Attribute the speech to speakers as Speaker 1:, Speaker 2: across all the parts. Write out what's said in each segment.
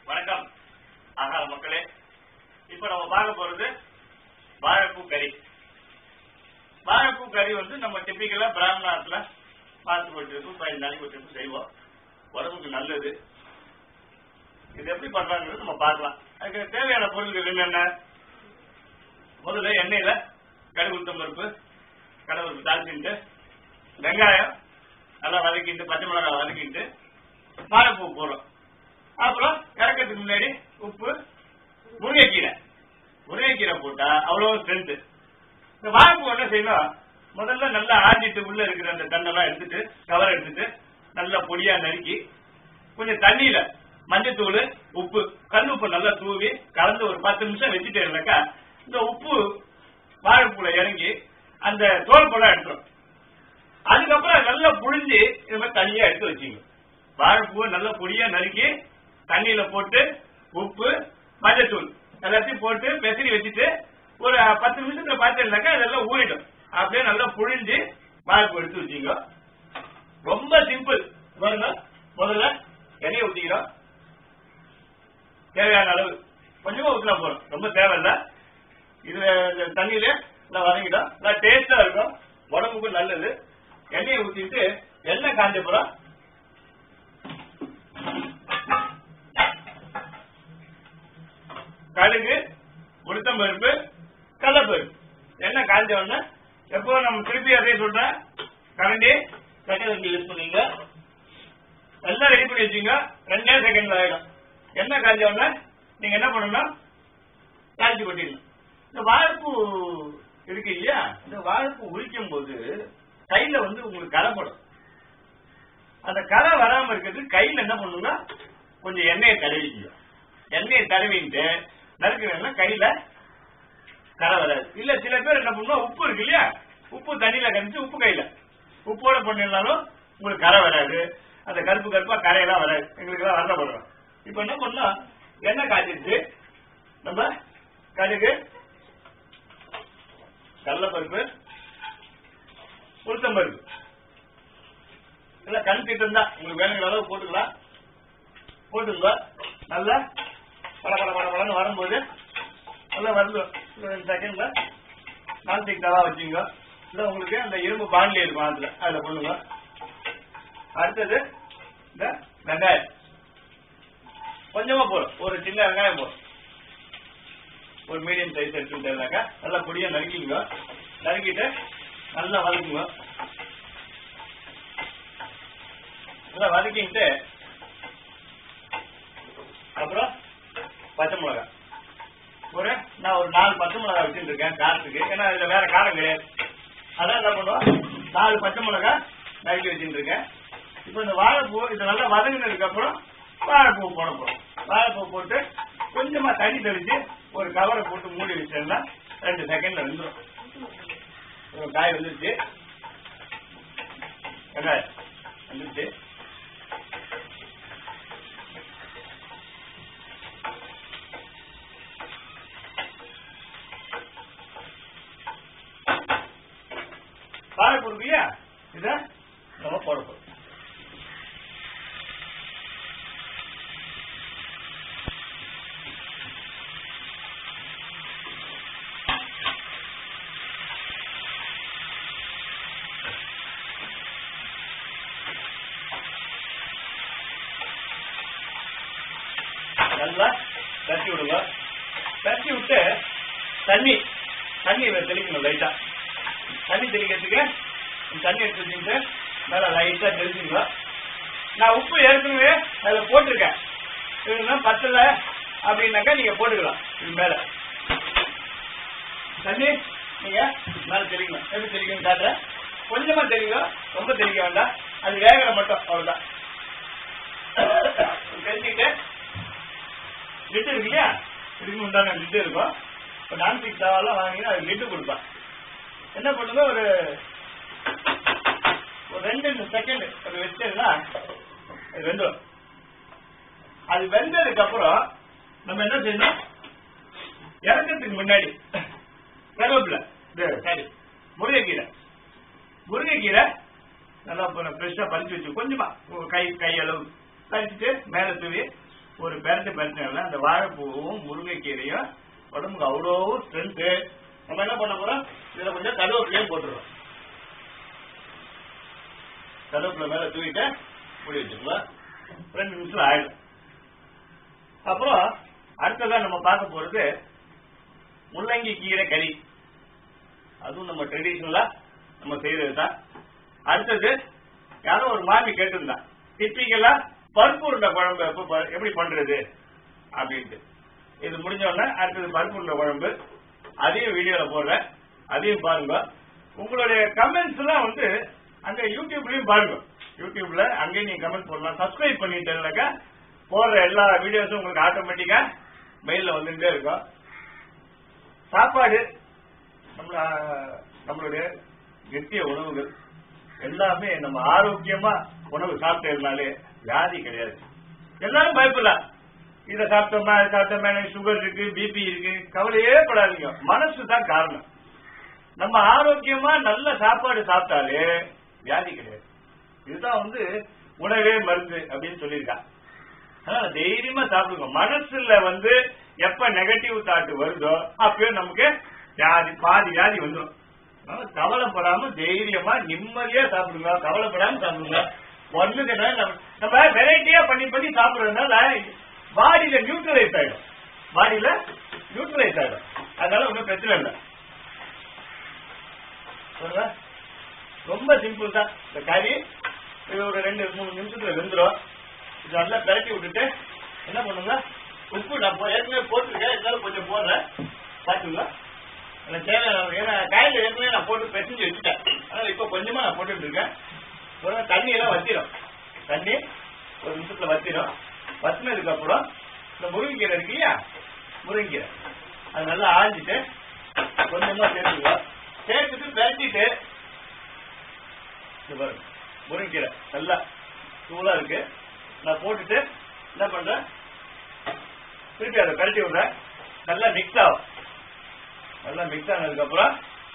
Speaker 1: வணக்கம் ஆகார மக்களே இப்ப நம்ம பார்க்க போறது வாழைப்பூ கறி வாழைப்பூ கறி வந்து நம்ம டிப்பிக்கலா பிராமணாத்துல பார்த்து போட்டுருக்கும் பதினஞ்சு நாளைக்கு போட்டு செய்வோம் உடம்புக்கு நல்லது இது எப்படி பண்றாங்கிறது நம்ம பார்க்கலாம் அதுக்கு தேவையான பொருட்கள் என்னென்ன முதல்ல எண்ணெயில கடுகு உளுத்தம் பருப்பு கடவுளுக்கு தாளிச்சுட்டு வெங்காயம் நல்லா வதக்கிட்டு பச்சை மிளகாய் வதக்கிட்டு வாழைப்பூ போடுறோம் அப்புறம் இறக்கிறதுக்கு முன்னாடி உப்பு முருங்கைக்கீரை முருங்கைக்கீரை போட்டா அவ்வளவு ஸ்ட்ரென்த் இந்த வாழைப்பூ என்ன செய்யணும் முதல்ல நல்லா ஆஞ்சிட்டு உள்ள இருக்கிற அந்த தண்ணெல்லாம் எடுத்துட்டு கவர் எடுத்துட்டு நல்லா பொடியா நறுக்கி கொஞ்சம் தண்ணியில மஞ்சத்தூள் உப்பு கல் உப்பு நல்லா தூவி கலந்து ஒரு பத்து நிமிஷம் வச்சுட்டேன்னாக்கா இந்த உப்பு வாழைப்பூல இறங்கி அந்த தோல் பழம் எடுத்துரும் அதுக்கப்புறம் நல்லா புழிஞ்சு இது மாதிரி தனியா எடுத்து வச்சுங்க வாழைப்பூவை நல்லா பொடியா நறுக்கி தண்ணியில போட்டு உப்பு மஞ்சத்தூள் எல்லாத்தையும் போட்டு பெசரி வச்சுட்டு ஒரு பத்து நிமிஷத்துல பார்த்தீங்கன்னாக்கா அதெல்லாம் ஊறிடும் அப்படியே நல்லா புழிஞ்சு வாழைப்பூ எடுத்து வச்சுங்க ரொம்ப சிம்பிள் பாருங்க முதல்ல எண்ணெயை ஊத்திக்கிறோம் தேவையான அளவு கொஞ்சமா ஊத்தினா போறோம் ரொம்ப தேவையில்ல இது இந்த தண்ணியில நல்லா வதங்கிடும் நல்லா டேஸ்டா இருக்கும் உடம்புக்கும் நல்லது எண்ணெயை ஊத்திட்டு எண்ணெய் காஞ்சப்புறம் கடுகு உளுத்தம் பருப்பு கடலப்பருப்பு எண்ணெய் காஞ்ச உடனே எப்போ நம்ம திருப்பி அதே சொல்றேன் கரண்டி செகண்ட் வண்டி யூஸ் பண்ணீங்க எல்லாம் ரெடி பண்ணி வச்சுங்க ரெண்டே செகண்ட்ல ஆயிடும் எண்ணெய் காஞ்ச உடனே நீங்க என்ன பண்ணணும் காய்ச்சி கொட்டிடணும் இந்த வாழைப்பூ இருக்கு இல்லையா இந்த வாழைப்பூ உரிக்கும் போது கையில வந்து உங்களுக்கு கரைப்படும் அந்த கரை வராம இருக்கிறது கையில என்ன பண்ணுங்க கொஞ்சம் எண்ணெயை தடவிக்கணும் எண்ணெயை தடவிட்டு நறுக்கிறதுனா கையில கரை வராது இல்ல சில பேர் என்ன பண்ணுவோம் உப்பு இருக்கு இல்லையா உப்பு தண்ணியில கணிச்சு உப்பு கையில உப்போட பண்ணிருந்தாலும் உங்களுக்கு கரை வராது அந்த கருப்பு கருப்பா கரையெல்லாம் வராது எங்களுக்கு எல்லாம் வருத்தப்படுறோம் இப்ப என்ன பண்ணலாம் எண்ணெய் காய்ச்சிருச்சு நம்ம கடுகு கடலப்பருப்பு உளுத்தம் பருப்பு இல்ல கண் திட்டம் தான் உங்களுக்கு வேணுங்கிற அளவு போட்டுக்கலாம் போட்டுங்க நல்லா பட பட பட படன்னு வரும்போது நல்லா வருது ஒரு ரெண்டு செகண்ட்ல நான்ஸ்டிக் தவா வச்சுங்க இல்ல உங்களுக்கு அந்த இரும்பு பாண்டில் இருக்கும் அதுல அதுல பண்ணுங்க அடுத்தது இந்த வெங்காயம் கொஞ்சமா போடும் ஒரு சின்ன வெங்காயம் போடும் ஒரு மீடியம் சைஸ் எடுத்துட்டாக்கா நல்லா பொடியா நறுக்கிங்க நறுக்கிட்டு நல்லா வதக்குங்க நல்லா வதக்கிட்டு அப்புறம் பச்சை மிளகாய் ஒரு நான் ஒரு நாலு பச்சை மிளகாய் வச்சுட்டு இருக்கேன் காரத்துக்கு ஏன்னா இதுல வேற காரம் கிடையாது அதான் என்ன பண்ணுவோம் நாலு பச்சை மிளகாய் நறுக்கி வச்சுட்டு இருக்கேன் இப்போ இந்த வாழைப்பூ இது நல்லா வதங்கினதுக்கு அப்புறம் வாழைப்பூ போட போறோம் வாழைப்பூ போட்டு கொஞ்சமா தண்ணி தெளிச்சு ஒரு கவரை போட்டு மூடி வச்சோம்னா ரெண்டு செகண்ட்ல வந்துடும் ஒரு காய் வந்துருச்சு வெங்காயம் வந்துருச்சு வாழைப்பூ இருக்கு இல்லையா இத நம்ம போட போறோம் நல்லா தட்டி விடுங்க தட்டி விட்டு தண்ணி தண்ணி தெளிக்கணும் லைட்டா தண்ணி தெளிக்கிறதுக்கு தண்ணி எடுத்து வச்சுட்டு நல்லா லைட்டா தெளிச்சுங்க நான் உப்பு ஏற்கனவே அதுல போட்டிருக்கேன் இதுனா பத்தல அப்படின்னாக்கா நீங்க போட்டுக்கலாம் இது மேல தண்ணி நீங்க மேல தெளிக்கணும் எப்படி தெளிக்கணும் காட்டுறேன் கொஞ்சமா தெளிங்க ரொம்ப தெளிக்க வேண்டாம் அது வேகிற மட்டும் அவ்வளவுதான் தெளிச்சுட்டு லிட்டு இருக்கு இல்லையா இதுக்கு உண்டான லிட்டு இருக்கும் இப்போ நான்ஸ்டிக் தவாலாம் வாங்கினா அது லிட்டு கொடுப்பேன் என்ன பண்ணுங்க ஒரு ஒரு ரெண்டு செகண்ட் அது வச்சதுன்னா அது வெந்துடும் அது வெந்ததுக்கு அப்புறம் நம்ம என்ன செய்யணும் இறக்கிறதுக்கு முன்னாடி கருவேப்பிலை சாரி முருங்கைக்கீரை முருங்கைக்கீரை நல்லா ஃப்ரெஷ்ஷாக பறிச்சு வச்சு கொஞ்சமா ஒரு கை கை அளவு பறிச்சுட்டு மேலே தூவி ஒரு பெரட்டு பெரட்டினா அந்த வாழைப்பூவும் முருங்கைக்கீரையும் உடம்புக்கு அவ்வளோ ஸ்ட்ரென்த்து நம்ம என்ன பண்ண போறோம் இதுல கொஞ்சம் கருவேப்பிலையும் போட்டுருவோம் கருவேப்பிலை மேல தூக்கிட்டு மூடி வச்சுக்கலாம் ரெண்டு நிமிஷம் ஆயிடும் அப்புறம் அடுத்ததா நம்ம பார்க்க போறது முள்ளங்கி கீரை கறி அதுவும் நம்ம ட்ரெடிஷனலா நம்ம செய்யறது தான் அடுத்தது யாரோ ஒரு மாமி கேட்டிருந்தா டிப்பிக்கலா பருப்பு உருண்டை குழம்பு எப்ப ப- எப்படி பண்றது அப்படின்ட்டு இது முடிஞ்ச உடனே அடுத்தது பருப்பு உருண்டை குழம்பு அதையும் வீடியோல போடுறேன் அதையும் பாருங்க உங்களுடைய கமெண்ட்ஸ் எல்லாம் வந்து அங்க யூடியூப்லயும் பாருங்க யூடியூப்ல அங்கேயும் நீங்க கமெண்ட் போடலாம் சப்ஸ்கிரைப் பண்ணிட்டேன்னாக்கா போடுற எல்லா வீடியோஸும் உங்களுக்கு ஆட்டோமேட்டிக்கா மெயில்ல வந்துட்டே இருக்கும் சாப்பாடு நம்மள நம்மளுடைய கெட்டிய உணவுகள் எல்லாமே நம்ம ஆரோக்கியமா உணவு சாப்பிட்டதுனாலே வியாதி கிடையாது எல்லாரும் பயப்படலாம் இதை சாப்பிட்டோமா அதை சாப்பிட்டோமா எனக்கு சுகர் இருக்கு பிபி இருக்கு கவலையே படாதீங்க மனசு தான் காரணம் நம்ம ஆரோக்கியமா நல்ல சாப்பாடு சாப்பிட்டாலே வியாதி கிடையாது இதுதான் வந்து உணவே மருந்து அப்படின்னு சொல்லியிருக்கான் அதனால தைரியமா சாப்பிடுங்க மனசுல வந்து எப்ப நெகட்டிவ் தாட் வருதோ அப்பயோ நமக்கு வியாதி பாதி வியாதி வந்துடும் அதனால கவலைப்படாம தைரியமா நிம்மதியா சாப்பிடுங்க கவலைப்படாம சாப்பிடுங்க ஒண்ணுக்கு என்ன, நம்ம- நம்ம வெரைட்டியா பண்ணி பண்ணி சாப்பிடுறதுனால பாடியில நியூட்ரலைஸ் ஆயிடும் பாடியில நியூட்ரலைஸ் ஆயிடும் அதனால ஒன்றும் பிரச்சனை இல்லை சொல்லுங்க ரொம்ப சிம்பிள் தான் இந்த கறி இது ஒரு ரெண்டு மூணு நிமிஷத்துல வெந்துடும் இது நல்லா பிரட்டி விட்டுட்டு என்ன பண்ணுங்க உப்பு நான் போ- ஏற்கனவே போட்டிருக்கேன் இருந்தாலும் கொஞ்சம் போடுறேன் பார்த்துங்க எனக்கு தேவையான ஏன்னா காயில் ஏற்கனவே நான் போட்டு பிசைஞ்சு வச்சுட்டேன் அதனால இப்போ கொஞ்சமா நான் போட்டுட்டு இருக்கேன் ஒரு தண்ணி எல்லாம் வத்திரும் தண்ணி ஒரு நிமிஷத்துல வத்திரும் வத்தினதுக்கு அப்புறம் இந்த முருங்கைக்கீரை இருக்கு இல்லையா முருங்கைக்கீரை அது நல்லா ஆஞ்சிட்டு கொஞ்சமா சேர்த்துங்க சேர்த்துட்டு பிரட்டிட்டு இது பாருங்க முருங்கைக்கீரை நல்லா தூளா இருக்கு நான் போட்டுட்டு என்ன பண்றேன் திருப்பி அதை கழட்டி விடுறேன் நல்லா மிக்ஸ் ஆகும் நல்லா மிக்ஸ் ஆனதுக்கு அப்புறம்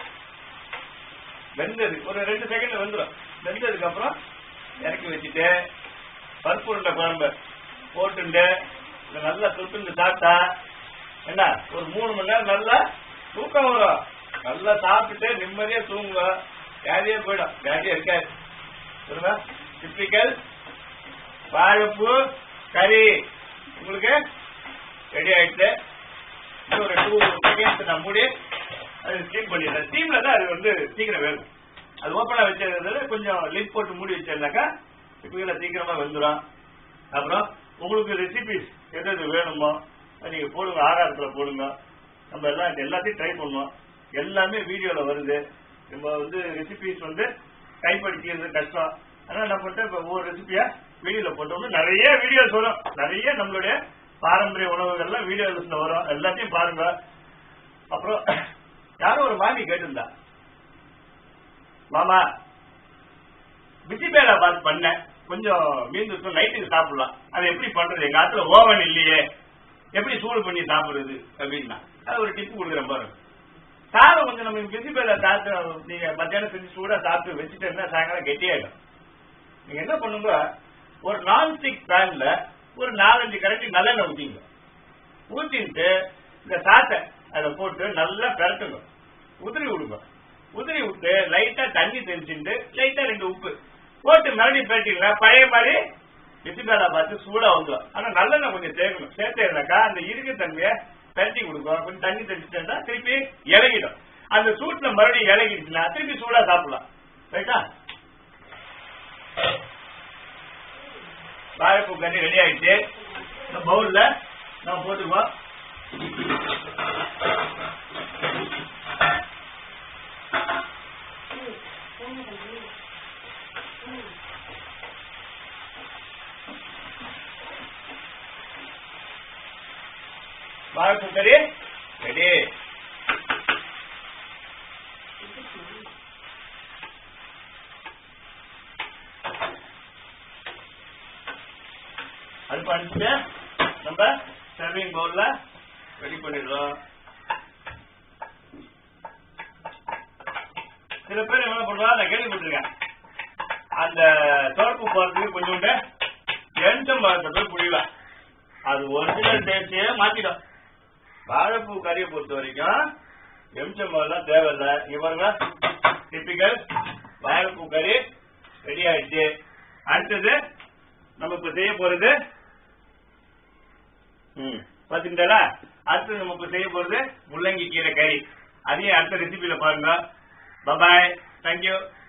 Speaker 1: வெந்தது ஒரு ரெண்டு செகண்ட் வெந்துடும் வெந்ததுக்கு அப்புறம் இறக்கி வச்சுட்டு பருப்பு உருண்டை குழம்பு போட்டுண்டு இதை நல்லா தொட்டுண்டு சாப்பிட்டா என்ன ஒரு மூணு மணி நேரம் நல்லா தூக்கம் வரும் நல்லா சாப்பிட்டுட்டு நிம்மதியா தூங்குங்க வியாதியே போயிடும் வியாதியே இருக்காது சொல்லுங்க டிப்பிக்கல் வாழைப்பூ கறி உங்களுக்கு ரெடி ஆயிடுச்சு இன்னும் ஒரு டூ செகண்ட்ஸ் நான் மூடி அது ஸ்டீம் பண்ணிடுறேன் ஸ்டீம்ல தான் அது வந்து சீக்கிரம் வேகும் அது ஓப்பனா வச்சதுல கொஞ்சம் லிட் போட்டு மூடி வச்சிருந்தாக்கா இப்போ இதுல சீக்கிரமா வெந்துடும் அப்புறம் உங்களுக்கு ரெசிபிஸ் எது எது வேணுமோ அது நீங்க போடுங்க ஆகாரத்துல போடுங்க நம்ம எல்லாம் எல்லாத்தையும் ட்ரை பண்ணுவோம் எல்லாமே வீடியோல வருது நம்ம வந்து ரெசிபிஸ் வந்து கைப்படுத்திக்கிறது கஷ்டம் அதனால என்ன பண்ணிட்டேன் இப்போ ஒவ்வொரு ரெசிபியா வீடியோல போட்டோம்னா நிறைய வீடியோஸ் வரும் நிறைய நம்மளுடைய பாரம்பரிய உணவுகள்லாம் வீடியோஸ்ல வரும் எல்லாத்தையும் பாருங்க அப்புறம் யாரோ ஒரு மாமி கேட்டிருந்தா மாமா பிசிபேலா பாத் பண்ணேன் கொஞ்சம் மீந்து நைட்டுக்கு சாப்பிடலாம் அது எப்படி பண்றது எங்க ஆத்துல ஓவன் இல்லையே எப்படி சூடு பண்ணி சாப்பிடுறது அப்படின்னா அது ஒரு டிப்பு கொடுக்குறேன் பாருங்க சாதம் கொஞ்சம் நம்ம பிசிபேலா சாப்பிட்டு நீங்க மத்தியானம் செஞ்சு சூடா சாப்பிட்டு வச்சுட்டு இருந்தா சாயங்காலம் கெட்டியாயிடும் நீங்க என்ன பண்ணுங்க ஒரு நான்ஸ்டிக் பேன்ல ஒரு நாலஞ்சு கரண்டி நல்லெண்ணெய் ஊத்திங்க ஊத்திட்டு இந்த சாத்தை அதை போட்டு நல்லா பெரட்டுங்க உதிரி விடுங்க உதிரி விட்டு லைட்டா தண்ணி தெளிச்சுட்டு லைட்டா ரெண்டு உப்பு போட்டு மறுபடியும் பெரட்டிங்களா பழைய மாதிரி பிசிபேலா பார்த்து சூடா வந்துடும் ஆனா நல்லெண்ணெய் கொஞ்சம் சேர்க்கணும் சேர்த்தேனாக்கா அந்த இருக்கு தன்மையை பெரட்டி கொடுக்கும் கொஞ்சம் தண்ணி தெளிச்சுட்டா திருப்பி இறங்கிடும் அந்த சூட்ல மறுபடியும் இறங்கிடுச்சுன்னா திருப்பி சூடா சாப்பிடலாம் ரைட்டா வாழைப்பூ கண்ணி ரெடி ஆயிடுச்சு இந்த பவுல்ல நம்ம போட்டுக்குவோம் வாழைப்பூ கறி ரெடி அடுப்பு அனுப்பிச்சு நம்ம சர்விங் பவுல்ல ரெடி பண்ணிடுறோம் சில பேர் என்ன பண்றா நான் கேள்விப்பட்டிருக்கேன் அந்த தோப்பு போறதுக்கு கொஞ்சோண்டு எந்த மரத்தை போய் புரியலாம் அது ஒரிஜினல் டேஸ்டே மாத்திடும் வாழைப்பூ கறியை பொறுத்த வரைக்கும் எம்சம்பெல்லாம் தேவையில்ல இவங்க டிப்பிக்கல் வாழைப்பூ கறி ரெடி ஆயிடுச்சு அடுத்தது நம்ம இப்ப செய்ய போறது ம் பாத்தீங்களா அடுத்தது நம்ம இப்ப செய்ய போறது முள்ளங்கி கீரை கறி அதையும் அடுத்த ரெசிபியில பாருங்க பபாய் தேங்க்யூ